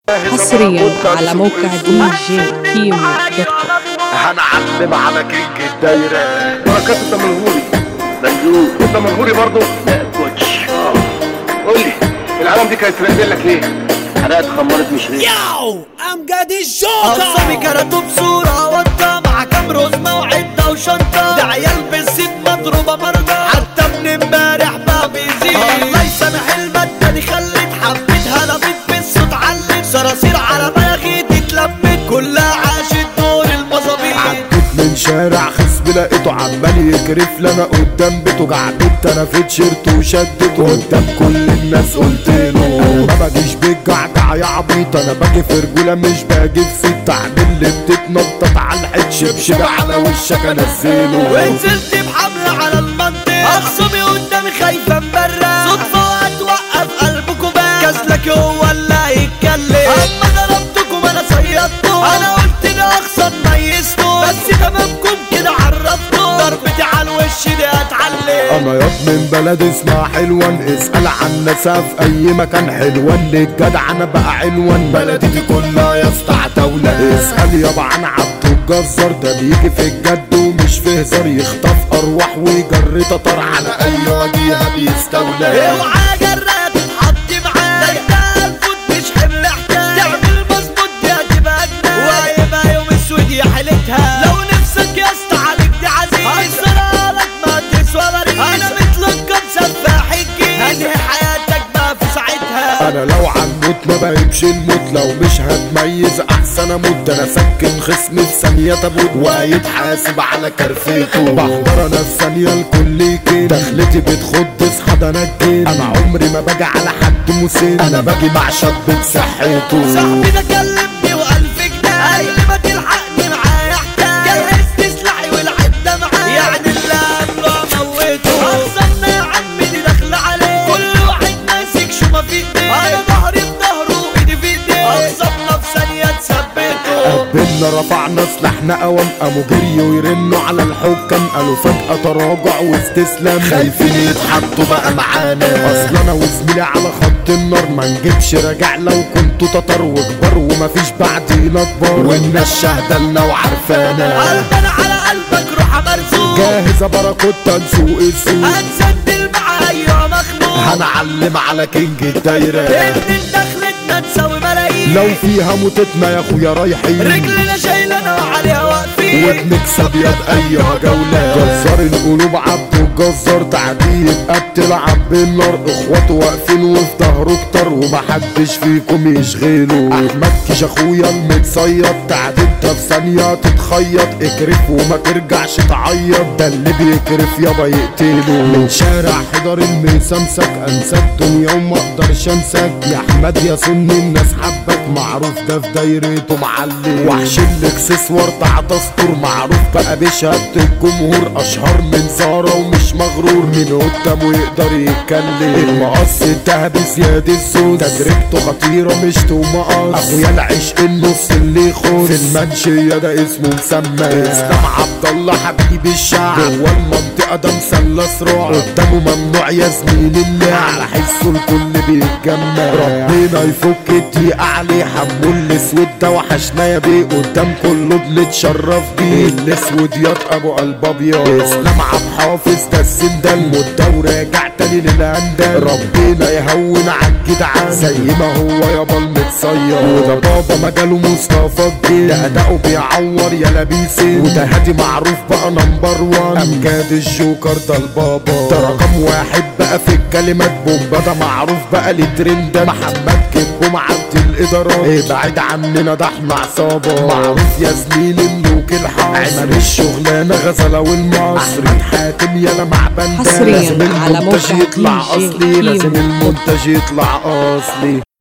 حصريا على موقع دي جي كيمو دوت كوم هنعلم على كينج الدايرة بركات الدمنهوري مندوب الدمنهوري برضه لا كوتش قول لي العالم دي كانت راقدين لك ليه؟ حرقت خمرت مش ريح ياو امجد الجوكر قصبي كرتوا بصورة وطة مع كام رزمة وعدة وشنطة ده عيال بالزيت مضروبة مرضى حتى من امبارح بقى بيزيد الله يسامح المادة دي خلت حبيتها لفت بالصوت علت صراصير على دماغي اتلمت كلها عاشت دور المظابيط عديت من شارع خصب لقيته عمال يكرف لي انا قدام بيته قعدت انا في تيشيرت وشدته قدام كل الناس قلت له ما باجيش بالجعجع يا عبيط انا باجي في رجوله مش باجي في ست عامل اللي بتتنطط على الحيط شبشب على وشك انزله ونزلت بحمل على المنطق اخصمي قدامي خايفه مبرة صدفه وهتوقف قلبكم بقى كسلك هو اللي هيتكلم اما ضربتكم انا صيدتكم انا قلت اني اخسر ميزته بس تمامكم كده عرفتكم ضربتي على الوش دي هتعلم انا ياض من بلد اسمها حلوان اسأل عن ناسها في اي مكان حلوان للجدع انا بقى عنوان بلدتي كلها يا اسطى عتاولة اسأل يابا عن عبده الجزار ده بيجي في الجد ومش في هزار يخطف ارواح ويجري تطر على اي وجيهة بيستولى اوعى جرايه تتحط معاه ده انت الفوت مش حمل احتاج تعمل مظبوط دي هتبقى جنان وهيبقى يوم اسود يا حيلتها لو نفسك يا اسطى عليك دي عزيز هيصير لك ما تسوى غريب انا متلقب سفاح الجيل هنهي حياتك بقى في ساعتها انا لو عالموت ما بهبش الموت لو مش هتميز احسن اموت ده انا سكن خصمي في ثانيه تابوت وهيتحاسب على كرفيته بحضر انا في ثانيه الكل كين دخلتي بتخد اصحى ده انا الجن انا عمري ما باجي على حد مسين انا باجي مع شاب بصحته صاحبي ده كلمني والف جنيه قال لي ما تلحقني معايا احتاج جهزت سلاحي والعده معايا يعني اللي قبله اموته اخصمنا يا عمي دي داخله عليه كل واحد ماسك شومه في ايديه انا ظهري في ظهره وايدي في ايديه اخصمنا في ثانيه تثبته قبلنا رفعنا سلاحنا قوام قاموا جريوا يرنوا على الحكام قالوا فجأة تراجع واستسلام خايفين يتحطوا بقى معانا اصل انا وزميلي على خط النار ما نجيبش راجع لو كنتوا تتر وكبار ومفيش بعدينا كبار والناس شاهدة لنا وعارفانا قلبنا على قلبك روح مرزوق جاهزة باراكوتا نسوق السوق هنسدل مع ايوه مخنوق هنعلم على كينج الدايرة اتنين دخلتنا تساوي ملايين لو فيها موتتنا يا اخويا رايحين رجلنا شايلنا وعليها واقفين وبنكسب يا بأيها جولة جزار القلوب عبده الجزار تعديه يبقى بتلعب بالنار اخواته واقفين وفي ظهره كتر ومحدش فيكم يشغله احمد كيش اخويا المتصيد تعد انت في ثانية تتخيط اكرف وما ترجعش تعيط ده اللي بيكرف يابا يقتله من شارع حضر المسمسك انسى الدنيا وما اقدرش انساك يا احمد يا سني الناس حبك معروف ده في دايرته معلم وحش الاكسسوار تحت اسطور معروف بقى بشهادة الجمهور اشهر من سارة ومش مغرور من قدامه يقدر يتكلم المقص الدهب زياد الزوز تجربته خطيرة مش مقص اخويا العشق النص اللي يخص في المنشية ده اسمه مسمى اسلام عبد الله حبيب الشعب جوه المنطقة ده مثلث رعب قدامه ممنوع يا زميل الله على حسه الكل بيتجمع ربنا يفك الضيق عليه حمول الاسود ده وحشنا يا بيه قدام كله بنتشرف بيه الاسود ياض ابو قلب ابيض اسلام عبد حافظ ده السن ده المدة وراجع تاني للاندال ربنا يهون عالجدعان زي ما هو يابا المتصير وده بابا مجاله مصطفى الجيل ده اداؤه بيعور يا لبيسي وده هادي معروف بقى نمبر وان امجاد الجوكر ده البابا ده رقم واحد بقى في الكلمات بومبا ده معروف بقى ليه ترند محمد كبه معدي الادارات ابعد عننا ده احنا عصابه معروف يا زميلي ملوك الحاصل عمل الشغلانه غزله والمصري احمد حاتم يلا مع بندان حصرياً لازم على المنتج موقع يطلع DJ اصلي لازم كيمو. المنتج يطلع اصلي